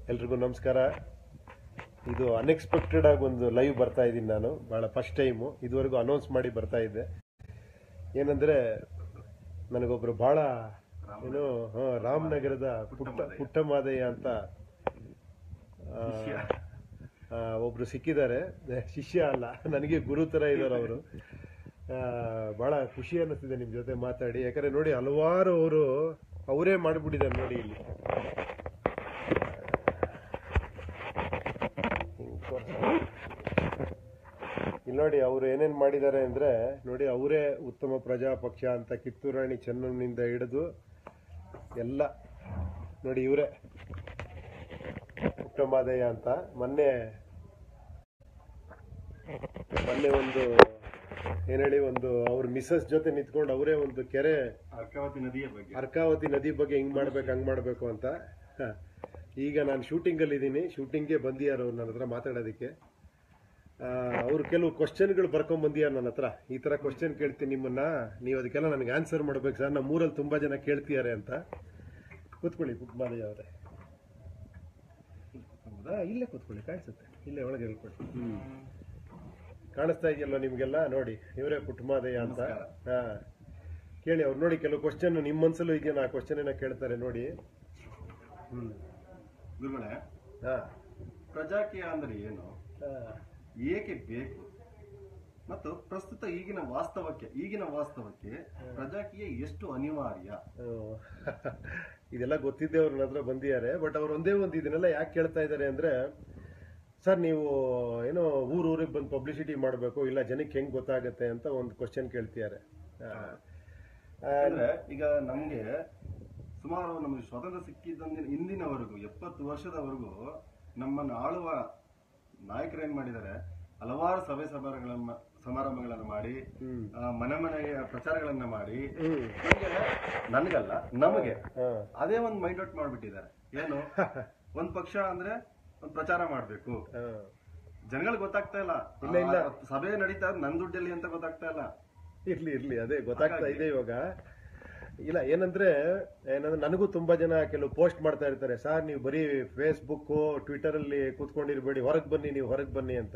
ಎಲ್ರಿಗೂ ನಮಸ್ಕಾರ ಇದು ಅನ್ಎಕ್ಸ್ಪೆಕ್ಟೆಡ್ ಆಗಿ ಒಂದು ಲೈವ್ ಬರ್ತಾ ಇದ್ದೀನಿ ನಾನು ಭಾಳ ಫಸ್ಟ್ ಟೈಮು ಇದುವರೆಗೂ ಅನೌನ್ಸ್ ಮಾಡಿ ಬರ್ತಾ ಇದ್ದೆ ಏನಂದರೆ ನನಗೊಬ್ಬರು ಭಾಳ ಏನು ಹಾಂ ರಾಮನಗರದ ಪುಟ್ಟ ಪುಟ್ಟಮಾದಯ್ಯ ಅಂತ ಆ, ಆ, ಒಬ್ರು ಸಿಕ್ಕಿದ್ದಾರೆ ಶಿಷ್ಯ ಅಲ್ಲ ನನಗೆ ಗುರು ಥರ ಇದ್ದಾರೆ ಅವರು ಭಾಳ ಖುಷಿ ಅನ್ನಿಸ್ತಿದೆ ನಿಮ್ಮ ಜೊತೆ ಮಾತಾಡಿ ಯಾಕಂದರೆ ನೋಡಿ ಹಲವಾರು ಅವರು ಅವರೇ ಮಾಡಿಬಿಟ್ಟಿದ್ದಾರೆ ನೋಡಿ ಇಲ್ಲಿ ಹಿಂಗ್ ತೋರ್ಸು. ಇಲ್ಲಿ ನೋಡಿ ಅವ್ರು ಏನೇನ್ ಮಾಡಿದ್ದಾರೆ ಅಂದ್ರೆ ನೋಡಿ ಅವರೇ ಉತ್ತಮ ಪ್ರಜಾಪಕ್ಷ ಅಂತ ಕಿತ್ತೂರಾಣಿ ಚೆನ್ನಮ್ಮನಿಂದ ಹಿಡಿದು ಎಲ್ಲ ನೋಡಿ ಇವರೇ ಪುಟ್ಟಮಾದಯ್ಯ ಅಂತ ಮೊನ್ನೆ ಮೊನ್ನೆ ಒಂದು ಏನ್ ಹೇಳಿ ಒಂದು ಅವ್ರ ಮಿಸಸ್ ಜೊತೆ ನಿಂತ್ಕೊಂಡು ಅವರೇ ಒಂದು ಕೆರೆ ಅರ್ಕಾವತಿ ನದಿಯ ಬಗ್ಗೆ ಅರ್ಕಾವತಿ ನದಿ ಬಗ್ಗೆ ಹಿಂಗ್ ಮಾಡ್ಬೇಕು ಹಂಗ್ ಮಾಡ್ಬೇಕು ಅಂತ ಹ. ಈಗ ನಾನು ಶೂಟಿಂಗ್ ಅಲ್ಲಿ ಇದ್ದೀನಿ ಶೂಟಿಂಗ್ಗೆ ಬಂದಿಯಾರ ಅವ್ರು ನನ್ನ ಹತ್ರ ಮಾತಾಡೋದಕ್ಕೆ ಅವ್ರು ಕೆಲವು ಕ್ವಶನ್ಗಳು ಬರ್ಕೊಂಡ್ ಬಂದಿಯಾರ ನನ್ನ ಹತ್ರ ಈ ತರ ಕ್ವಶನ್ ಕೇಳ್ತೀನಿ ನಿಮ್ಮನ್ನ ನೀವು ಅದಕ್ಕೆಲ್ಲ ನನಗೆ ಆನ್ಸರ್ ಮಾಡ್ಬೇಕು ಸರ್ ನಮ್ಮ ಊರಲ್ಲಿ ತುಂಬಾ ಜನ ಕೇಳ್ತಿದ್ದಾರೆ ಅಂತ ಕೂತ್ಕೊಳ್ಳಿ ಪುಟ್ಮಾದಯ್ಯ ಅವರೇ ಹೌದಾ ಇಲ್ಲೇ ಕೂತ್ಕೊಳ್ಳಿ ಕಾಣಿಸುತ್ತೆ ಇಲ್ಲೇ ಒಳಗೆ ಹೇಳ್ಕೊಳ್ಳಿ ಕಾಣಿಸ್ತಾ ಇದೆಯಲ್ಲ ನಿಮ್ಗೆಲ್ಲ ನೋಡಿ ಇವರೇ ಪುಟ್ಟಮಾದಯ್ಯ ಅಂತ ಹಾ ಕೇಳಿ ಅವ್ರು ನೋಡಿ ಕೆಲವು ಕ್ವಶನ್ ನಿಮ್ಮ ಮನ್ಸಲ್ಲೂ ಇದೆಯಾ ಆ ಕ್ವಶನ್ ಏನ ಕೇಳ್ತಾರೆ ನೋಡಿ ಹ್ಮ್ ಗುರುಗಳೇ ಹಾ ಪ್ರಜಾಕೀಯ ಅಂದ್ರೆ ಏನು ಹಾ. ಏಕೆ ಬೇಕು ಮತ್ತು ಪ್ರಸ್ತುತ ಈಗಿನ ವಾಸ್ತವಕ್ಕೆ ಈಗಿನ ವಾಸ್ತವಕ್ಕೆ ಪ್ರಜಾಕೀಯ ಎಷ್ಟು ಅನಿವಾರ್ಯ ಹ್ಮ್. ಇದೆಲ್ಲ ಗೊತ್ತಿದ್ದೆ ಅವ್ರ ಹತ್ರ ಬಂದಿದ್ದಾರೆ ಬಟ್ ಅವ್ರು ಒಂದೇ ಒಂದು ಇದನ್ನೆಲ್ಲ ಯಾಕೆ ಕೇಳ್ತಾ ಇದ್ದಾರೆ ಅಂದ್ರೆ ಸರ್ ನೀವು ಏನೋ ಊರ್ ಊರಿಗೆ ಬಂದು ಪಬ್ಲಿಸಿಟಿ ಮಾಡಬೇಕು ಇಲ್ಲ ಜನಕ್ಕೆ ಹೆಂಗ್ ಗೊತ್ತಾಗುತ್ತೆ ಅಂತ ಒಂದು ಕ್ವಶನ್ ಕೇಳ್ತಿದ್ದಾರೆ ಹಾ. ಆ, ಅಂದ್ರೆ ಈಗ ನಮ್ಗೆ ಸುಮಾರು ನಮಗೆ ಸ್ವಾತಂತ್ರ್ಯ ಸಿಕ್ಕಿದ್ದಂದಿನ ಇಂದಿನವರೆಗೂ ಎಪ್ಪತ್ತು ವರ್ಷದವರೆಗೂ ನಮ್ಮನ್ನು ಆಳುವ ನಾಯಕರು ಏನ್ ಮಾಡಿದ್ದಾರೆ ಹಲವಾರು ಸಭೆ ಸಮಾರಂಭಗಳನ್ನ ಸಮಾರಂಭಗಳನ್ನ ಮಾಡಿ ಹ್ಮ್. ಆ, ಮನೆ ಮನೆಗೆ ಪ್ರಚಾರಗಳನ್ನ ಮಾಡಿ ಹ್ಮ್. ನಮ್ಗೆ ನನ್ಗಲ್ಲ ನಮಗೆ ಹಾ. ಅದೇ ಒಂದು ಮೈಂಡ್ ಔಟ್ ಮಾಡ್ಬಿಟ್ಟಿದ್ದಾರೆ ಏನು ಒಂದ್ ಪಕ್ಷ ಅಂದ್ರೆ ಒಂದ್ ಪ್ರಚಾರ ಮಾಡ್ಬೇಕು ಹಾ. ಜನಗಳಿಗೆ ಗೊತ್ತಾಗ್ತಾ ಇಲ್ಲ ಇಲ್ಲ, ಇಲ್ಲ. ಆ, ಸಭೆ ನಡೀತಾ ಇರೋದು ನನ್ ದುಡ್ಡಲ್ಲಿ ಅಂತ ಗೊತ್ತಾಗ್ತಾ ಇಲ್ಲ ಇರ್ಲಿ ಇರ್ಲಿ ಅದೇ ಗೊತ್ತಾಗ್ತಾ ಇದೆ ಇವಾಗ ಇಲ್ಲ ಏನಂದ್ರೆ ಏನಂದ್ರೆ ನನಗೂ ತುಂಬಾ ಜನ ಕೆಲವು ಪೋಸ್ಟ್ ಮಾಡ್ತಾ ಇರ್ತಾರೆ ಸರ್ ನೀವು ಬರೀ ಫೇಸ್ಬುಕ್ ಟ್ವಿಟರ್ ಅಲ್ಲಿ ಕೂತ್ಕೊಂಡಿರ್ಬೇಡಿ ಹೊರಗೆ ಬನ್ನಿ ನೀವು ಹೊರಗೆ ಬನ್ನಿ ಅಂತ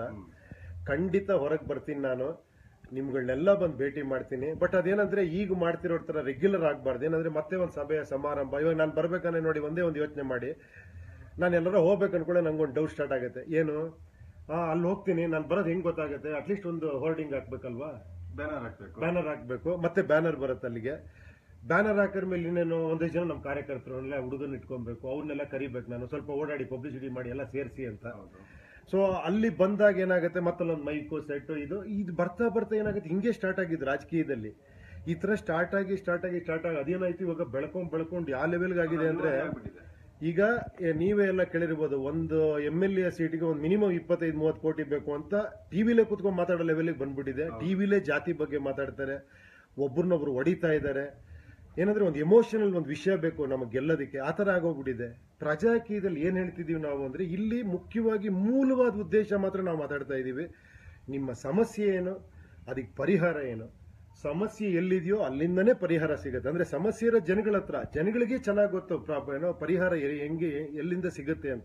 ಖಂಡಿತ ಹೊರಗೆ ಬರ್ತೀನಿ ನಾನು ನಿಮ್ಗಳನ್ನೆಲ್ಲ ಬಂದು ಭೇಟಿ ಮಾಡ್ತೀನಿ ಬಟ್ ಅದೇನಂದ್ರೆ ಈಗ ಮಾಡ್ತಿರೋ ತರ ರೆಗ್ಯುಲರ್ ಆಗ್ಬಾರ್ದು ಏನಂದ್ರೆ ಮತ್ತೆ ಒಂದು ಸಭೆ ಸಮಾರಂಭ ಇವಾಗ ನಾನು ಬರ್ಬೇಕಂದ್ರೆ ನೋಡಿ ಒಂದೇ ಒಂದು ಯೋಚನೆ ಮಾಡಿ ನಾನು ಎಲ್ಲರೂ ಹೋಗ್ಬೇಕು ಅನ್ಕೊಂಡೆ ನಂಗೊಂದು ಡೌಟ್ ಸ್ಟಾರ್ಟ್ ಆಗುತ್ತೆ ಏನು ಆ ಅಲ್ಲಿ ಹೋಗ್ತೀನಿ ನಾನು ಬರೋದು ಹೆಂಗ್ ಗೊತ್ತಾಗುತ್ತೆ ಅಟ್ಲೀಸ್ಟ್ ಒಂದು ಹೋರ್ಡಿಂಗ್ ಹಾಕ್ಬೇಕಲ್ವಾ ಬ್ಯಾನರ್ ಹಾಕ್ಬೇಕು ಬ್ಯಾನರ್ ಹಾಕ್ಬೇಕು ಮತ್ತೆ ಬ್ಯಾನರ್ ಬರುತ್ತೆ ಅಲ್ಲಿಗೆ ಬ್ಯಾನರ್ ಹಾಕಿದ ಮೇಲೆ ಇನ್ನೇನು ಒಂದಷ್ಟು ಜನ ನಮ್ಮ ಕಾರ್ಯಕರ್ತರನ್ನೆಲ್ಲ ಹುಡುಗನ ಇಟ್ಕೊಬೇಕು ಅವ್ರನ್ನೆಲ್ಲ ಕರಿಬೇಕು ನಾನು ಸ್ವಲ್ಪ ಓಡಾಡಿ ಪಬ್ಲಿಸಿಟಿ ಮಾಡಿ ಎಲ್ಲ ಸೇರಿಸಿ ಅಂತ ಹೌದು ಸೊ ಅಲ್ಲಿ ಬಂದಾಗ ಏನಾಗುತ್ತೆ ಮತ್ತಲ್ಲೊಂದು ಮೈಕು ಸೆಟ್ ಇದು ಇದು ಬರ್ತಾ ಬರ್ತಾ ಏನಾಗುತ್ತೆ ಹಿಂಗೆ ಸ್ಟಾರ್ಟ್ ಆಗಿದ್ದು ರಾಜಕೀಯದಲ್ಲಿ ಈ ತರ ಸ್ಟಾರ್ಟ್ ಆಗಿ ಸ್ಟಾರ್ಟ್ ಆಗಿ ಸ್ಟಾರ್ಟ್ ಆಗಿ ಅದೇನಾಯ್ತು ಇವಾಗ ಬೆಳ್ಕೊಂಡ್ ಬೆಳ್ಕೊಂಡು ಯಾವ ಲೆವೆಲ್ಗೆ ಆಗಿದೆ ಅಂದ್ರೆ ಆಗ್ಬಿಟ್ಟಿದೆ ಈಗ ಏ, ನೀವೇ ಎಲ್ಲ ಕೇಳಿರ್ಬೋದು ಒಂದು ಎಮ್ ಎಲ್ ಎ ಸೀಟ್ಗೆ ಒಂದು ಮಿನಿಮಮ್ ಇಪ್ಪತ್ತೈದು ಮೂವತ್ತು ಕೋಟಿ ಬೇಕು ಅಂತ ಟಿವಿಲೇ ಕುತ್ಕೊಂಡು ಮಾತಾಡೋ ಲೆವೆಲ್ಗೆ ಬಂದ್ಬಿಟ್ಟಿದೆ ಟಿವಿಲೇ ಜಾತಿ ಬಗ್ಗೆ ಮಾತಾಡ್ತಾರೆ ಒಬ್ರನ್ನೊಬ್ರು ಹೊಡಿತಾ ಇದ್ದಾರೆ ಏನಂದ್ರೆ ಒಂದು ಎಮೋಷನಲ್ ಒಂದು ವಿಷಯ ಬೇಕು ನಮಗೆ ಗೆಲ್ಲೋದಕ್ಕೆ ಆ ಥರ ಆಗೋಗ್ಬಿಟ್ಟಿದೆ ಪ್ರಜಾಕೀಯದಲ್ಲಿ ಏನು ಹೇಳ್ತಿದೀವಿ ನಾವು ಅಂದ್ರೆ ಇಲ್ಲಿ ಮುಖ್ಯವಾಗಿ ಮೂಲವಾದ ಉದ್ದೇಶ ಮಾತ್ರ ನಾವು ಮಾತಾಡ್ತಾ ಇದ್ದೀವಿ ನಿಮ್ಮ ಸಮಸ್ಯೆ ಏನು ಅದಕ್ಕೆ ಪರಿಹಾರ ಏನು ಸಮಸ್ಯೆ ಎಲ್ಲಿದೆಯೋ ಅಲ್ಲಿಂದನೇ ಪರಿಹಾರ ಸಿಗುತ್ತೆ ಅಂದ್ರೆ ಸಮಸ್ಯೆ ಇರೋ ಜನಗಳ ಹತ್ರ ಜನಗಳಿಗೆ ಚೆನ್ನಾಗಿ ಗೊತ್ತು ಪ್ರಾ- ಏನೋ ಪರಿಹಾರ ಎ- ಹೆಂಗೆ ಎಲ್ಲಿಂದ ಸಿಗುತ್ತೆ ಅಂತ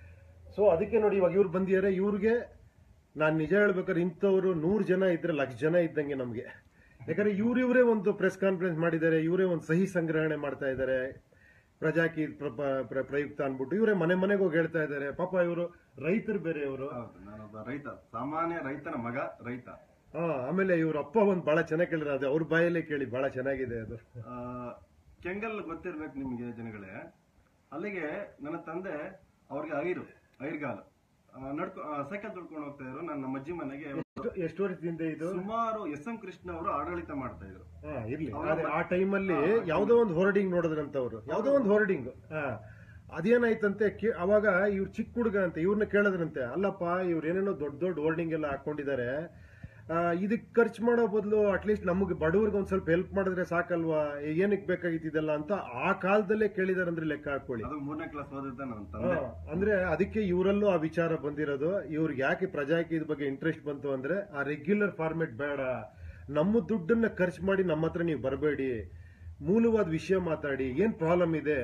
ಸೊ ಅದಕ್ಕೆ ನೋಡಿ ಇವಾಗ ಇವ್ರು ಬಂದಿದ್ದಾರೆ ಇವ್ರಿಗೆ ನಾನು ನಿಜ ಹೇಳ್ಬೇಕಾದ್ರೆ ಇಂಥವ್ರು ನೂರು ಜನ ಇದ್ರೆ ಲಕ್ಷ ಜನ ಇದ್ದಂಗೆ ನಮಗೆ ಯಾಕಂದ್ರೆ ಇವ್ರಿವ್ರೇ ಒಂದು ಪ್ರೆಸ್ ಕಾನ್ಫರೆನ್ಸ್ ಮಾಡಿದ್ದಾರೆ ಇವರೇ ಒಂದು ಸಹಿ ಸಂಗ್ರಹಣೆ ಮಾಡ್ತಾ ಇದ್ದಾರೆ ಪ್ರಜಾಕಿ ಪ್ರ- ಪ್ರ- ಪ್ರ- ಪ್ರಯುಕ್ತ ಅನ್ಬಿಟ್ಟು ಇವರೇ ಮನೆ ಮನೆಗೆ ಹೋಗಿ ಹೇಳ್ತಾ ಇದ್ದಾರೆ ಪಾಪ ಇವರು ರೈತರು ಬೇರೆ ಇವರು ಹೌದು ನಾನೊಬ್ಬ ರೈತ ಸಾಮಾನ್ಯ ರೈತನ ಮಗ ರೈತ ಹಾ ಆಮೇಲೆ ಇವ್ರ ಅಪ್ಪ ಒಂದು ಬಹಳ ಚೆನ್ನಾಗಿ ಕೇಳಿದ್ರೆ ಅದು ಅವ್ರ ಬಾಯಲ್ಲೇ ಕೇಳಿ ಬಹಳ ಚೆನ್ನಾಗಿದೆ ಅದು ಆ, ಕೆಂಗಲ್ ಗೊತ್ತಿರ್ಬೇಕು ನಿಮ್ಗೆ ಜನಗಳೇ ಅಲ್ಲಿಗೆ ನನ್ನ ತಂದೆ ಅವ್ರಿಗೆ ಐರು ಐರ್ಗಾಲು ಆ, ನಡ್ಕೊ ಆ, ಸೈಕಲ್ ತುಳ್ಕೊಂಡು ಹೋಗ್ತಾ ಇದ್ರು ನನ್ನ ನಮ್ಮ ಅಜ್ಜಿ ಮನೆಗೆ ಎಷ್ಟು- ಎಷ್ಟು ವರ್ಷದಿಂದ ಇದು ಸುಮಾರು ಎಸ್ ಎಂ ಕೃಷ್ಣ ಅವರು ಆಡಳಿತ ಮಾಡ್ತಾ ಇದ್ರು ಹಾ, ಇರ್ಲಿ ಅದೇ ಆ ಟೈಮಲ್ಲಿ ಯಾವ್ದೋ ಒಂದು ಹೋರ್ಡಿಂಗ್ ನೋಡಿದ್ರಂತವ್ರು ಯಾವ್ದೋ ಒಂದು ಹೋರ್ಡಿಂಗ್ ಅದೇನಾಯ್ತಂತೆ ಕೇ- ಅವಾಗ ಇವ್ರು ಚಿಕ್ಕ ಹುಡುಗ ಅಂತ ಇವ್ರನ್ನ ಕೇಳಿದ್ರಂತೆ ಅಲ್ಲಪ್ಪ ಇವ್ರು ಏನೇನೋ ದೊಡ್ಡ ದೊಡ್ಡ ಹೋರ್ಡಿಂಗ್ ಎಲ್ಲ ಹಾಕೊಂಡಿದ್ದಾರೆ ಇದಕ್ ಖರ್ಚು ಮಾಡೋ ಬದಲು ಅಟ್ಲೀಸ್ಟ್ ನಮಗೆ ಬಡವ್ರಿಗೆ ಒಂದ್ ಸ್ವಲ್ಪ ಹೆಲ್ಪ್ ಮಾಡಿದ್ರೆ ಸಾಕಲ್ವಾ ಏನಕ್ಕೆ ಬೇಕಾಗಿತ್ತಿದೆಲ್ಲ ಅಂತ ಆ ಕಾಲದಲ್ಲೇ ಕೇಳಿದಾರೆ ಅಂದ್ರೆ ಲೆಕ್ಕ ಹಾಕೊಳ್ಳಿ ಅದು ಮೂರನೇ ಕ್ಲಾಸ್ ಓದಿದ್ದ ನನ್ನ ತಂದೆ ಹಾ, ಅಂದ್ರೆ ಅದಕ್ಕೆ ಇವರಲ್ಲೂ ಆ ವಿಚಾರ ಬಂದಿರೋದು ಇವ್ರಿಗೆ ಯಾಕೆ ಪ್ರಜಾಕೀಯದ ಬಗ್ಗೆ ಇಂಟ್ರೆಸ್ಟ್ ಬಂತು ಅಂದ್ರೆ ಆ ರೆಗ್ಯುಲರ್ ಫಾರ್ಮೆಟ್ ಬೇಡ ನಮ್ಮ ದುಡ್ಡನ್ನ ಖರ್ಚು ಮಾಡಿ ನಮ್ಮ ಹತ್ರ ನೀವು ಬರಬೇಡಿ ಮೂಲವಾದ ವಿಷಯ ಮಾತಾಡಿ ಏನ್ ಪ್ರಾಬ್ಲಮ್ ಇದೆ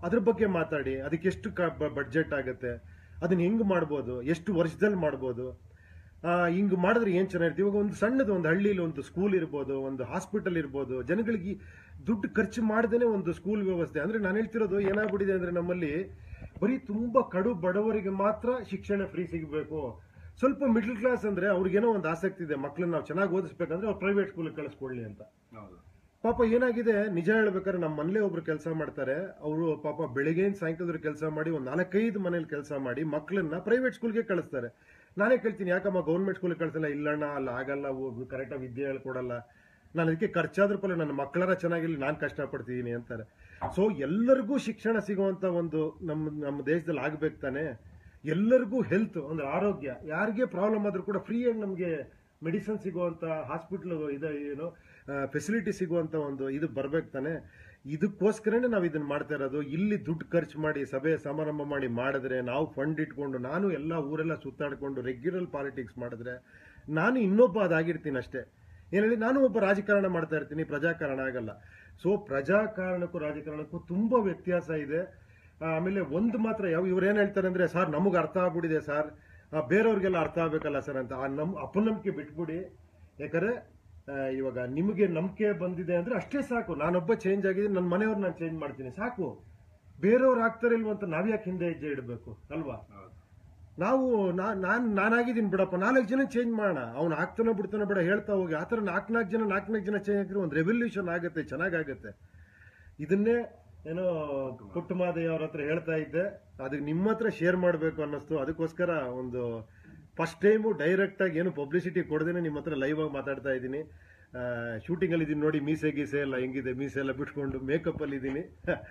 ಅದ್ರ ಬಗ್ಗೆ ಮಾತಾಡಿ ಅದಕ್ಕೆ ಎಷ್ಟು ಬಡ್ಜೆಟ್ ಆಗುತ್ತೆ ಅದನ್ನ ಹೆಂಗ್ ಮಾಡ್ಬೋದು ಎಷ್ಟು ವರ್ಷದಲ್ಲಿ ಮಾಡ್ಬೋದು ಆ, ಹಿಂಗ್ ಮಾಡಿದ್ರೆ ಏನ್ ಚೆನ್ನಾಗಿರುತ್ತೆ ಇವಾಗ ಒಂದು ಸಣ್ಣದು ಒಂದು ಹಳ್ಳಿಲಿ ಒಂದು ಸ್ಕೂಲ್ ಇರ್ಬೋದು ಒಂದು ಹಾಸ್ಪಿಟಲ್ ಇರ್ಬೋದು ಜನಗಳಿಗೆ ಈ ದುಡ್ಡು ಖರ್ಚು ಮಾಡ್ದೇನೆ ಒಂದು ಸ್ಕೂಲ್ ವ್ಯವಸ್ಥೆ ಅಂದ್ರೆ ನಾನು ಹೇಳ್ತಿರೋದು ಏನಾಗ್ಬಿಟ್ಟಿದೆ ಅಂದ್ರೆ ನಮ್ಮಲ್ಲಿ ಬರೀ ತುಂಬಾ ಕಡು ಬಡವರಿಗೆ ಮಾತ್ರ ಶಿಕ್ಷಣ ಫ್ರೀ ಸಿಗಬೇಕು ಸ್ವಲ್ಪ ಮಿಡ್ಲ್ ಕ್ಲಾಸ್ ಅಂದ್ರೆ ಅವ್ರಿಗೇನೋ ಒಂದು ಆಸಕ್ತಿ ಇದೆ ಮಕ್ಕಳನ್ನ ನಾವು ಚೆನ್ನಾಗಿ ಓದಿಸ್ಬೇಕಂದ್ರೆ ಅವ್ರು ಪ್ರೈವೇಟ್ ಸ್ಕೂಲ್ ಕಳಿಸ್ಕೊಳ್ಳಿ ಅಂತ ಹೌದು ಪಾಪ ಏನಾಗಿದೆ ನಿಜ ಹೇಳ್ಬೇಕಾದ್ರೆ ನಮ್ಮ ಮನೇಲೆ ಒಬ್ರು ಕೆಲಸ ಮಾಡ್ತಾರೆ ಅವರು ಪಾಪ ಬೆಳಿಗ್ಗೆ ಸಾಯಂಕಾಲದ ಕೆಲಸ ಮಾಡಿ ಒಂದು ನಾಲ್ಕೈದು ಮನೇಲಿ ಕೆಲಸ ಮಾಡಿ ಮಕ್ಕಳನ್ನ ಪ್ರೈವೇಟ್ ಸ್ಕೂಲ್ಗೆ ಕಳಿಸ್ತಾರೆ ನಾನೇ ಕೇಳ್ತೀನಿ ಯಾಕಮ್ಮ ಗೌರ್ಮೆಂಟ್ ಸ್ಕೂಲ್ಗೆ ಕಳ್ಸಲ್ಲ ಇಲ್ಲಣ್ಣ ಅಲ್ಲ ಆಗಲ್ಲ ಕರೆಕ್ಟಾಗಿ ವಿದ್ಯೆ ಹೇಳ್ಕೊಡಲ್ಲ ನಾನು ಅದಕ್ಕೆ ಖರ್ಚಾದ್ರ ಫಲ ನನ್ನ ಮಕ್ಕಳರ ಚೆನ್ನಾಗಿರ್ಲಿ ನಾನು ಕಷ್ಟಪಡ್ತಿದ್ದೀನಿ ಅಂತಾರೆ ಸೊ ಎಲ್ಲರಿಗೂ ಶಿಕ್ಷಣ ಸಿಗುವಂತ ಒಂದು ನಮ್ಮ ನಮ್ಮ ದೇಶದಲ್ಲಿ ಆಗ್ಬೇಕು ತಾನೆ ಎಲ್ಲರಿಗೂ ಹೆಲ್ತ್ ಅಂದ್ರೆ ಆರೋಗ್ಯ ಯಾರಿಗೆ ಪ್ರಾಬ್ಲಮ್ ಆದ್ರೂ ಕೂಡ ಫ್ರೀ ಆಗಿ ನಮಗೆ ಮೆಡಿಸಿನ್ ಸಿಗುವಂತ ಹಾಸ್ಪಿಟ್ಲ್ ಇದೆ ಏನು ಫೆಸಿಲಿಟಿ ಸಿಗುವಂತ ಒಂದು ಇದು ಬರ್ಬೇಕು ತಾನೆ ಇದಕ್ಕೋಸ್ಕರನೇ ನಾವು ಇದನ್ನ ಮಾಡ್ತಾ ಇರೋದು ಇಲ್ಲಿ ದುಡ್ಡು ಖರ್ಚು ಮಾಡಿ ಸಭೆ ಸಮಾರಂಭ ಮಾಡಿ ಮಾಡಿದ್ರೆ ನಾವು ಫಂಡ್ ಇಟ್ಕೊಂಡು ನಾನು ಎಲ್ಲ ಊರೆಲ್ಲ ಸುತ್ತಾಡ್ಕೊಂಡು ರೆಗ್ಯುಲರ್ ಪಾಲಿಟಿಕ್ಸ್ ಮಾಡಿದ್ರೆ ನಾನು ಇನ್ನೊಬ್ಬ ಅದಾಗಿರ್ತೀನಿ ಅಷ್ಟೇ ಏನ್ ಹೇಳಿ ನಾನು ಒಬ್ಬ ರಾಜಕಾರಣ ಮಾಡ್ತಾ ಇರ್ತೀನಿ ಪ್ರಜಾಕಾರಣ ಆಗಲ್ಲ ಸೊ ಪ್ರಜಾಕಾರಣಕ್ಕೂ ರಾಜಕಾರಣಕ್ಕೂ ತುಂಬಾ ವ್ಯತ್ಯಾಸ ಇದೆ ಆ, ಆಮೇಲೆ ಒಂದು ಮಾತ್ರ ಯಾವ ಇವ್ರು ಏನ್ ಹೇಳ್ತಾರೆ ಅಂದ್ರೆ ಸರ್ ನಮಗ್ ಅರ್ಥ ಆಗ್ಬಿಟ್ಟಿದೆ ಸರ್ ಆ, ಬೇರೆಯವ್ರಿಗೆಲ್ಲ ಅರ್ಥ ಆಗ್ಬೇಕಲ್ಲ ಸರ್ ಅಂತ ಆ ನಮ್ ಅಪನಂಬಿಕೆ ಬಿಟ್ಬಿಡಿ ಯಾಕಂದ್ರೆ ಆ, ಇವಾಗ ನಿಮಗೆ ನಂಬಿಕೆ ಬಂದಿದೆ ಅಂದ್ರೆ ಅಷ್ಟೇ ಸಾಕು ನಾನೊಬ್ಬ ಚೇಂಜ್ ಆಗಿದ್ದೀನಿ ನನ್ನ ಮನೆಯವ್ರು ನಾನು ಚೇಂಜ್ ಮಾಡ್ತೀನಿ ಸಾಕು ಬೇರೆಯವ್ರು ಆಗ್ತಾರೆ ಇಲ್ವ ಅಂತ ನಾವ್ಯಾಕೆ ಹಿಂದೆ ಹೆಜ್ಜೆ ಇಡಬೇಕು ಅಲ್ವಾ ಹೌದು ನಾವು ನಾ- ನಾನ್ ನಾನಾಗಿದ್ದೀನಿ ಬಿಡಪ್ಪ ನಾಲ್ಕು ಜನ ಚೇಂಜ್ ಮಾಡೋಣ ಅವ್ನು ಆಗ್ತಾನೆ ಬಿಡ್ತಾನೆ ಬಿಡ ಹೇಳ್ತಾ ಹೋಗಿ ಆತರ ನಾಲ್ಕು ನಾಲ್ಕು ಜನ ನಾಲ್ಕು ನಾಲ್ಕು ಜನ ಚೇಂಜ್ ಆಗಿದ್ರೆ ಒಂದು ರೆವಲ್ಯೂಷನ್ ಆಗುತ್ತೆ ಚೆನ್ನಾಗಾಗುತ್ತೆ ಇದನ್ನೇ ಏನೋ ಪುಟ್ಟಮಾದಯ್ಯ ಅವ್ರ ಹತ್ರ ಹೇಳ್ತಾ ಇದ್ದೆ ಅದಕ್ಕೆ ನಿಮ್ಮ ಹತ್ರ ಶೇರ್ ಮಾಡಬೇಕು ಅನ್ನಿಸ್ತು ಅದಕ್ಕೋಸ್ಕರ ಒಂದು ಫಸ್ಟ್ ಟೈಮು ಡೈರೆಕ್ಟ್ ಆಗಿ ಏನು ಪಬ್ಲಿಸಿಟಿ ಕೊಡದೇನೆ ನಿಮ್ಮ ಹತ್ರ ಲೈವ್ ಆಗಿ ಮಾತಾಡ್ತಾ ಇದ್ದೀನಿ ಶೂಟಿಂಗ್ ಅಲ್ಲಿ ಇದೀನಿ ನೋಡಿ ಮೀಸೆ ಗೀಸೆ ಎಲ್ಲ ಹೆಂಗಿದೆ ಮೀಸೆ ಎಲ್ಲ ಬಿಟ್ಕೊಂಡು ಮೇಕಪ್ ಅಲ್ಲಿ ಇದ್ದೀನಿ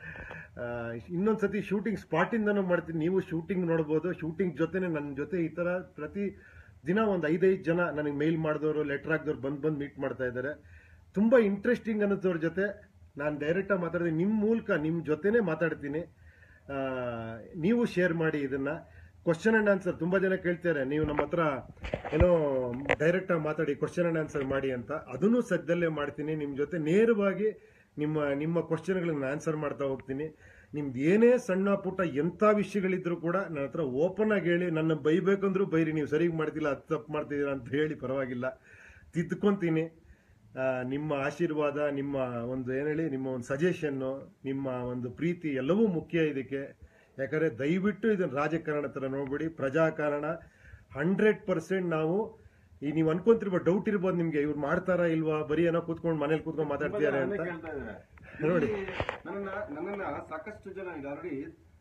ಇನ್ನೊಂದ್ಸತಿ ಶೂಟಿಂಗ್ ಸ್ಪಾಟ್ ಇಂದನೂ ಮಾಡ್ತೀನಿ ನೀವು ಶೂಟಿಂಗ್ ನೋಡ್ಬೋದು ಶೂಟಿಂಗ್ ಜೊತೆನೆ ನನ್ನ ಜೊತೆ ಈ ತರ ಪ್ರತಿ ದಿನ ಒಂದು ಐದೈದು ಜನ ನನಗೆ ಮೇಲ್ ಮಾಡಿದವರು ಲೆಟರ್ ಹಾಕಿದವ್ರು ಬಂದ್ ಬಂದ್ ಮೀಟ್ ಮಾಡ್ತಾ ಇದ್ದಾರೆ ತುಂಬಾ ಇಂಟ್ರೆಸ್ಟಿಂಗ್ ಅನ್ನಿಸೋರ್ ಜೊತೆ ನಾನು ಡೈರೆಕ್ಟ್ ಆಗಿ ಮಾತಾಡಿದೆ ನಿಮ್ಮ ಮೂಲಕ ನಿಮ್ಮ ಜೊತೆನೆ ಮಾತಾಡ್ತೀನಿ ಆ, ನೀವು ಶೇರ್ ಮಾಡಿ ಇದನ್ನ ಕ್ವಶನ್ ಅಂಡ್ ಆನ್ಸರ್ ತುಂಬಾ ಜನ ಕೇಳ್ತಾರೆ ನೀವು ನಮ್ಮ ಹತ್ರ ಏನೋ ಡೈರೆಕ್ಟ್ ಆಗಿ ಮಾತಾಡಿ ಕ್ವಶನ್ ಅಂಡ್ ಆನ್ಸರ್ ಮಾಡಿ ಅಂತ ಅದನ್ನು ಸದ್ಯದಲ್ಲೇ ಮಾಡ್ತೀನಿ ನಿಮ್ಮ ಜೊತೆ ನೇರವಾಗಿ ನಿಮ್ಮ ನಿಮ್ಮ ಕ್ವಶನ್ಗಳನ್ನ ಆನ್ಸರ್ ಮಾಡ್ತಾ ಹೋಗ್ತೀನಿ ನಿಮ್ದು ಏನೇ ಸಣ್ಣ ಪುಟ್ಟ ಎಂಥ ವಿಷಯಗಳಿದ್ರು ಕೂಡ ನನ್ನ ಹತ್ರ ಓಪನ್ ಆಗಿ ಹೇಳಿ ನನ್ನ ಬೈಬೇಕಂದ್ರೂ ಬೈರಿ ನೀವು ಸರಿಯಾಗಿ ಮಾಡ್ತಿಲ್ಲ ಅದು ತಪ್ಪು ಮಾಡ್ತಿದ್ದೀರಾ ಅಂತ ಹೇಳಿ ಪರವಾಗಿಲ್ಲ ತಿದ್ಕೊಂತೀನಿ ಆ, ನಿಮ್ಮ ಆಶೀರ್ವಾದ ನಿಮ್ಮ ಒಂದು ಏನ್ ಹೇಳಿ ನಿಮ್ಮ ಒಂದು ಸಜೆಷನ್ನು ನಿಮ್ಮ ಒಂದು ಪ್ರೀತಿ ಎಲ್ಲವೂ ಮುಖ್ಯ ಇದಕ್ಕೆ ಯಾಕಂದ್ರೆ ದಯವಿಟ್ಟು ಇದನ್ನ ರಾಜಕಾರಣ ತರ ನೋಡ್ಬಿಡಿ ಪ್ರಜಾಕಾರಣ ಹಂಡ್ರೆಡ್ ಪರ್ಸೆಂಟ್ ನಾವು ಈ ನೀವು ಅನ್ಕೊಂತಿರ್ಬೋದು ಡೌಟ್ ಇರ್ಬೋದು ನಿಮ್ಗೆ ಇವ್ರು ಮಾಡ್ತಾರಾ ಇಲ್ವಾ ಬರೀ ಏನೋ ಕೂತ್ಕೊಂಡು ಮನೇಲಿ ಕೂತ್ಕೊಂಡು ಮಾತಾಡ್ತಿದ್ದಾರೆ ಅಂತ ಕೇಳ್ತಾ ಇದ್ದಾರೆ ನೋಡಿ. ನನ್ನನ್ನ ನನ್ನನ್ನ ಸಾಕಷ್ಟು ಜನ ಈಗ ಆಲ್ರೆಡಿ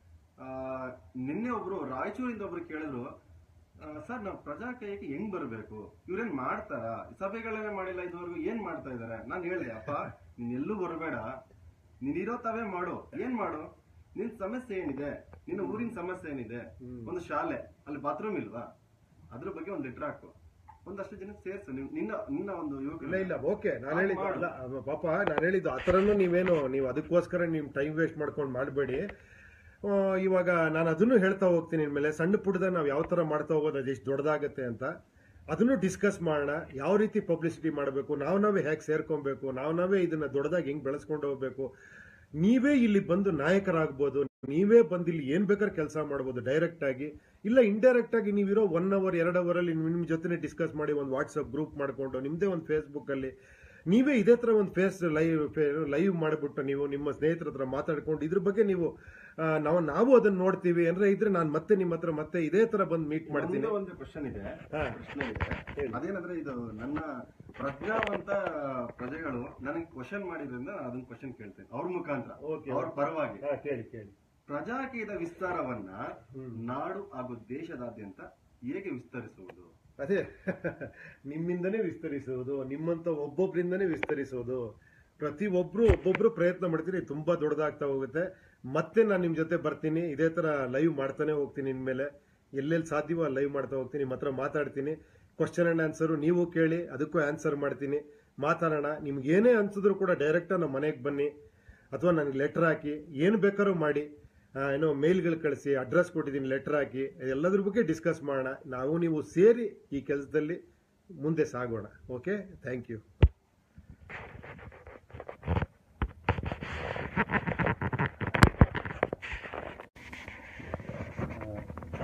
ನಿನ್ನೆ ಒಬ್ರು ರಾಯಚೂರಿಂದ ಒಬ್ರು ಕೇಳಿದ್ರು ಸರ್ ನಾವು ಪ್ರಜಾಕೀಯಕ್ಕೆ ಹೆಂಗ್ ಬರ್ಬೇಕು ಇವ್ರೇನ್ ಮಾಡ್ತಾರ ಸಭೆಗಳನ್ನೇ ಮಾಡಿಲ್ಲ ಇದುವರೆಗೂ ಏನ್ ಮಾಡ್ತಾ ಇದಾರೆ ನಾನು ಹೇಳಿದೆ ಅಪ್ಪ ನೀನ್ ಎಲ್ಲೂ ಬರಬೇಡ ನೀನ್ ಇರೋ ತಾವೇ ಮಾಡು ಏನ್ ಮಾಡು ನಿನ್ ಸಮಸ್ಯೆ ಏನಿದೆ ನಿನ್ನ ಊರಿನ ಸಮಸ್ಯೆ ಏನಿದೆ ಒಂದು ಶಾಲೆ ಅಲ್ಲಿ ಬಾತ್ರೂಮ್ ಇಲ್ವಾ ಅದ್ರ ಬಗ್ಗೆ ಒಂದು ಲೆಟರ್ ಹಾಕು ಒಂದಷ್ಟು ಜನ ಸೇರ್ಸು ನೀವ್- ನಿನ್ನ ನಿನ್ನ ಒಂದು ಇಲ್ಲ ಯುವಕರು ಇಲ್ಲ ಓಕೆ ನಾನು ಹಾಗ್ ಹೇಳಿದ್ದು ಮಾಡು. ಅಲ್ಲ ಅವ ಪಾಪ ನಾನು ಹೇಳಿದ್ದು ಆ ಥರನೂ ನೀವೇನು ನೀವು ಅದಕ್ಕೋಸ್ಕರ ನೀವು ಟೈಮ್ ವೇಸ್ಟ್ ಮಾಡ್ಕೊಂಡು ಮಾಡಬೇಡಿ ಇವಾಗ ನಾನು ಅದನ್ನು ಹೇಳ್ತಾ ಹೋಗ್ತೀನಿ ಇನ್ಮೇಲೆ ಸಣ್ಣ ಪುಟ್ಟದ ನಾವು ಯಾವ ಥರ ಮಾಡ್ತಾ ಹೋಗೋದು ಅದು ಎಷ್ಟು ದೊಡ್ಡದಾಗತ್ತೆ ಅಂತ ಅದನ್ನು ಡಿಸ್ಕಸ್ ಮಾಡೋಣ ಯಾವ ರೀತಿ ಪಬ್ಲಿಸಿಟಿ ಮಾಡಬೇಕು ನಾವು ನಾವೇ ಹೇಗೆ ಸೇರ್ಕೊಬೇಕು ನಾವು ನಾವೇ ಇದನ್ನ ದೊಡ್ಡದಾಗಿ ಹೆಂಗ್ ಬೆಳೆಸ್ಕೊಂಡು ಹೋಗ್ಬೇಕು ನೀವೇ ಇಲ್ಲಿ ಬಂದು ನಾಯಕರಾಗ್ಬೋದು ನೀವೇ ಬಂದು ಇಲ್ಲಿ ಏನ್ ಬೇಕಾದ್ರೆ ಕೆಲಸ ಮಾಡ್ಬೋದು ಡೈರೆಕ್ಟ್ ಆಗಿ ಇಲ್ಲ ಇಂಡೈರೆಕ್ಟ್ ಆಗಿ ನೀವಿರೋ ಒನ್ ಅವರ್ ಎರಡು ಅವರ್ ಅಲ್ಲಿ ನಿಮ್ ಜೊತೆ ಡಿಸ್ಕಸ್ ಮಾಡಿ ಒಂದು ವಾಟ್ಸ್ಆಪ್ ಗ್ರೂಪ್ ಮಾಡ್ಕೊಂಡು ನಿಮ್ದೇ ಒಂದು ಫೇಸ್ಬುಕ್ ಅಲ್ಲಿ ನೀವೇ ಇದೇ ತರ ಒಂದು ಫೇಸ್ ಲೈವ್ ಲೈವ್ ಮಾಡಿಬಿಟ್ಟು ನೀವು ನಿಮ್ಮ ಸ್ನೇಹಿತರ ಹತ್ರ ಮಾತಾಡ್ಕೊಂಡು ಇದ್ರ ಬಗ್ಗೆ ನೀವು ಆ, ನಾವು ನಾವು ಅದನ್ನ ನೋಡ್ತೀವಿ ಅಂದ್ರೆ ಇದ್ರೆ ನಾನು ಮತ್ತೆ ನಿಮ್ಮ ಹತ್ರ ಮತ್ತೆ ಇದೇ ತರ ಬಂದು ಮೀಟ್ ಮಾಡ್ತೀನಿ ನಂದು ಒಂದು ಕ್ವಶನ್ ಇದೆ ಹಾ. ಪ್ರಶ್ನೆ ಇದೆ ಅದೇನಂದ್ರೆ ಇದು ನನ್ನ ಪ್ರಜ್ಞಾವಂತ ಪ್ರಜೆಗಳು ನನಗೆ ಕ್ವಶನ್ ಮಾಡಿದ್ರಿಂದ ನಾನು ಅದನ್ನ ಕ್ವಶನ್ ಕೇಳ್ತೇನೆ ಅವ್ರ ಮುಖಾಂತರ Okay. ಅವ್ರ ಪರವಾಗಿ ಹಾ, ಕೇಳಿ ಕೇಳಿ ಪ್ರಜಾಕೀಯದ ವಿಸ್ತಾರವನ್ನ ನಾಡು ಹಾಗೂ ದೇಶದಾದ್ಯಂತ ಹೇಗೆ ವಿಸ್ತರಿಸುವುದು ಅದೇ ನಿಮ್ಮಿಂದನೇ ವಿಸ್ತರಿಸುವುದು ನಿಮ್ಮಂತ ಒಬ್ಬೊಬ್ರಿಂದನೇ ವಿಸ್ತರಿಸುವುದು ಪ್ರತಿ ಒಬ್ರು ಒಬ್ಬೊಬ್ರು ಪ್ರಯತ್ನ ಮಾಡ್ತೀನಿ ತುಂಬಾ ದೊಡ್ಡದಾಗ್ತಾ ಹೋಗುತ್ತೆ ಮತ್ತೆ ನಾನು ನಿಮ್ ಜೊತೆ ಬರ್ತೀನಿ ಇದೇ ತರ ಲೈವ್ ಮಾಡ್ತಾನೆ ಹೋಗ್ತೀನಿ ಇನ್ಮೇಲೆ ಎಲ್ಲೆಲ್ಲಿ ಸಾಧ್ಯವೋ ಲೈವ್ ಮಾಡ್ತಾ ಹೋಗ್ತೀನಿ ನಿಮ್ಮ ಹತ್ರ ಮಾತಾಡ್ತೀನಿ ಕ್ವಶನ್ ಅಂಡ್ ಆನ್ಸರ್ ನೀವು ಕೇಳಿ ಅದಕ್ಕೂ ಆನ್ಸರ್ ಮಾಡ್ತೀನಿ ಮಾತಾಡೋಣ ನಿಮ್ಗೆ ಏನೇ ಅನ್ಸಿದ್ರು ಕೂಡ ಡೈರೆಕ್ಟ್ ನಮ್ಮ ಮನೆಗೆ ಬನ್ನಿ ಅಥವಾ ನನಗೆ ಲೆಟರ್ ಹಾಕಿ ಏನು ಬೇಕಾದ್ರೂ ಮಾಡಿ ಆ, ಏನೋ ಮೇಲ್ಗಳು ಕಳಿಸಿ ಅಡ್ರೆಸ್ ಕೊಟ್ಟಿದ್ದೀನಿ ಲೆಟರ್ ಹಾಕಿ ಎಲ್ಲದ್ರ ಬಗ್ಗೆ ಡಿಸ್ಕಸ್ ಮಾಡೋಣ ನಾವು ನೀವು ಸೇರಿ ಈ ಕೆಲಸದಲ್ಲಿ ಮುಂದೆ ಸಾಗೋಣ ಓಕೆ ಥ್ಯಾಂಕ್ ಯು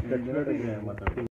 ಜನರಿಗೆ ಮಾತಾಡಿ